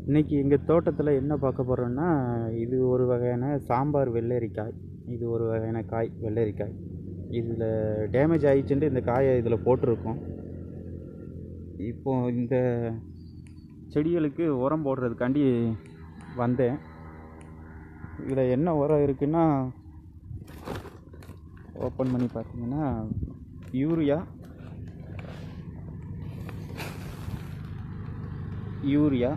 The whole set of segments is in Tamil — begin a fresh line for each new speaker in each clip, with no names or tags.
இன்றைக்கி எங்கள் தோட்டத்தில் என்ன பார்க்க போகிறோன்னா இது ஒரு வகையான சாம்பார் வெள்ளரிக்காய் இது ஒரு வகையான காய் வெள்ளரிக்காய் இதில் டேமேஜ் ஆயிடுச்சுன்ட்டு இந்த காயை இதில் போட்டிருக்கோம் இப்போ இந்த செடிகளுக்கு உரம் போடுறதுக்காண்டி வந்தேன் இதில் என்ன உரம் இருக்குன்னா ஓப்பன் பண்ணி பார்த்தீங்கன்னா யூரியா யூரியா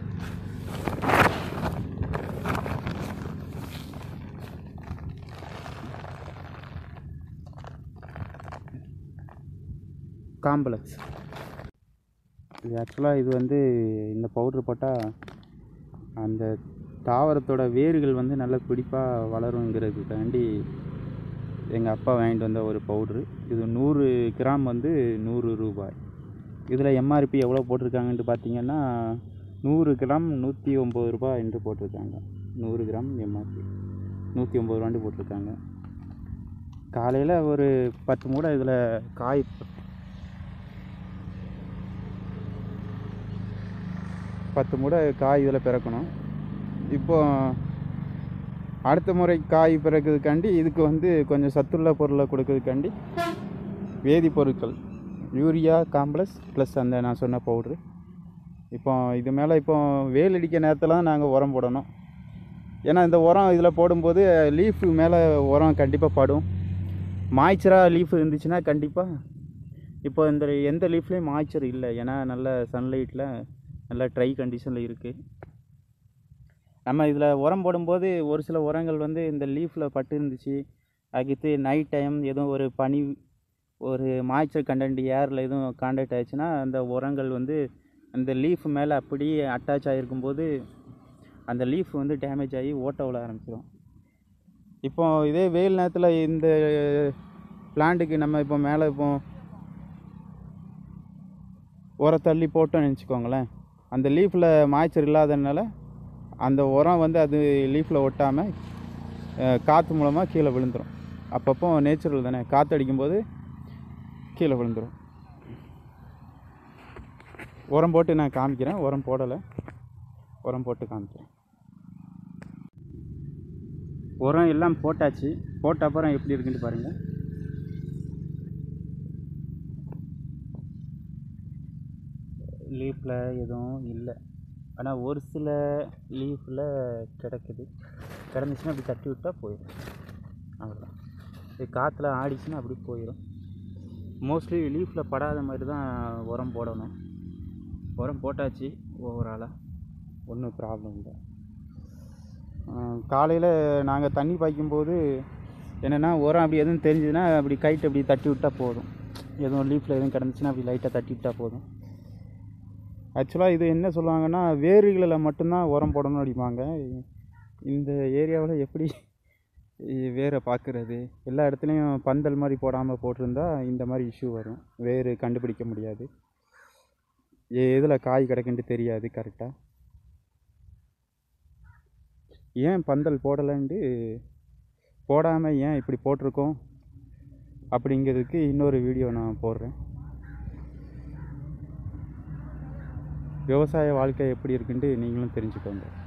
காம்ப்ளெக்ஸ் இது ஆக்சுவலாக இது வந்து இந்த பவுட்ரு போட்டால் அந்த தாவரத்தோட வேர்கள் வந்து நல்ல பிடிப்பாக வளருங்கிறதுக்காண்டி எங்கள் அப்பா வாங்கிட்டு வந்த ஒரு பவுட்ரு இது நூறு கிராம் வந்து நூறு ரூபாய் இதில் எம்ஆர்பி எவ்வளோ போட்டிருக்காங்கன்ட்டு பார்த்தீங்கன்னா நூறு கிராம் நூற்றி ஒம்பது ரூபாய் என்று போட்டிருக்காங்க நூறு கிராம் எம்ஆர்பி நூற்றி ஒம்பது ரூபாண்டு போட்டிருக்காங்க காலையில் ஒரு பத்து மூடை இதில் காய் பத்து மூடை காய் இதில் பிறக்கணும் இப்போ அடுத்த முறை காய் பிறக்கிறதுக்காண்டி இதுக்கு வந்து கொஞ்சம் சத்துள்ள பொருளை கொடுக்கறதுக்காண்டி வேதிப்பொருட்கள் யூரியா காம்ப்ளெக்ஸ் ப்ளஸ் அந்த நான் சொன்ன பவுட்ரு இப்போ இது மேலே இப்போ வெயில் அடிக்க நேரத்தில் தான் நாங்கள் உரம் போடணும் ஏன்னா இந்த உரம் இதில் போடும்போது லீஃப் மேலே உரம் கண்டிப்பாக படும் மாய்ச்சராக லீஃப் இருந்துச்சுன்னா கண்டிப்பாக இப்போ இந்த எந்த லீஃப்லேயும் மாய்ச்சர் இல்லை ஏன்னா நல்ல சன்லைட்டில் நல்ல ட்ரை கண்டிஷனில் இருக்குது நம்ம இதில் உரம் போடும்போது ஒரு சில உரங்கள் வந்து இந்த லீஃபில் பட்டு இருந்துச்சு அதுக்கு நைட் டைம் எதுவும் ஒரு பனி ஒரு மாய்ச்சர் கண்டென்ட் ஏரில் எதுவும் காண்டாக்ட் ஆயிடுச்சுன்னா அந்த உரங்கள் வந்து அந்த லீஃப் மேலே அப்படியே அட்டாச் ஆகிருக்கும்போது அந்த லீஃப் வந்து டேமேஜ் ஆகி ஓட்ட விழ ஆரம்பிச்சிடும் இப்போ இதே வெயில் நேரத்தில் இந்த பிளான்ட்டுக்கு நம்ம இப்போ மேலே இப்போ உரம் தள்ளி போட்டோம்னு நினச்சிக்கோங்களேன் அந்த லீஃபில் மாய்ச்சர் இல்லாததுனால அந்த உரம் வந்து அது லீஃபில் ஒட்டாமல் காற்று மூலமாக கீழே விழுந்துடும் அப்பப்போ நேச்சுரல் தானே காற்று அடிக்கும்போது கீழே விழுந்துடும் உரம் போட்டு நான் காமிக்கிறேன் உரம் போடலை உரம் போட்டு காமிக்கிறேன் உரம் எல்லாம் போட்டாச்சு போட்ட அப்புறம் எப்படி இருக்குன்னு பாருங்கள் லீஃபில் எதுவும் இல்லை ஆனால் ஒரு சில லீஃபில் கிடக்குது கிடந்துச்சுன்னா அப்படி தட்டி விட்டால் போயிடும் அவ்வளோதான் இது காற்றுல ஆடிச்சுன்னா அப்படி போயிடும் மோஸ்ட்லி லீஃபில் படாத மாதிரி தான் உரம் போடணும் உரம் போட்டாச்சு ஓவராலாக ஒன்றும் ப்ராப்ளம் இல்லை காலையில் நாங்கள் தண்ணி பாய்க்கும்போது என்னென்னா உரம் அப்படி எதுவும் தெரிஞ்சதுன்னா அப்படி கைட்டு அப்படி தட்டி விட்டால் போதும் எதுவும் லீஃபில் எதுவும் கிடந்துச்சுன்னா அப்படி லைட்டாக தட்டி விட்டால் போதும் ஆக்சுவலாக இது என்ன சொல்லுவாங்கன்னா வேர்களில் மட்டும்தான் உரம் போடணும் அடிப்பாங்க இந்த ஏரியாவில் எப்படி வேரை பார்க்குறது எல்லா இடத்துலையும் பந்தல் மாதிரி போடாமல் போட்டிருந்தா இந்த மாதிரி இஷ்யூ வரும் வேர் கண்டுபிடிக்க முடியாது எதில் காய் கிடக்குன்ட்டு தெரியாது கரெக்டாக ஏன் பந்தல் போடலைன்ட்டு போடாமல் ஏன் இப்படி போட்டிருக்கோம் அப்படிங்கிறதுக்கு இன்னொரு வீடியோ நான் போடுறேன் விவசாய வாழ்க்கை எப்படி இருக்குன்ட்டு நீங்களும் தெரிஞ்சுக்கோங்க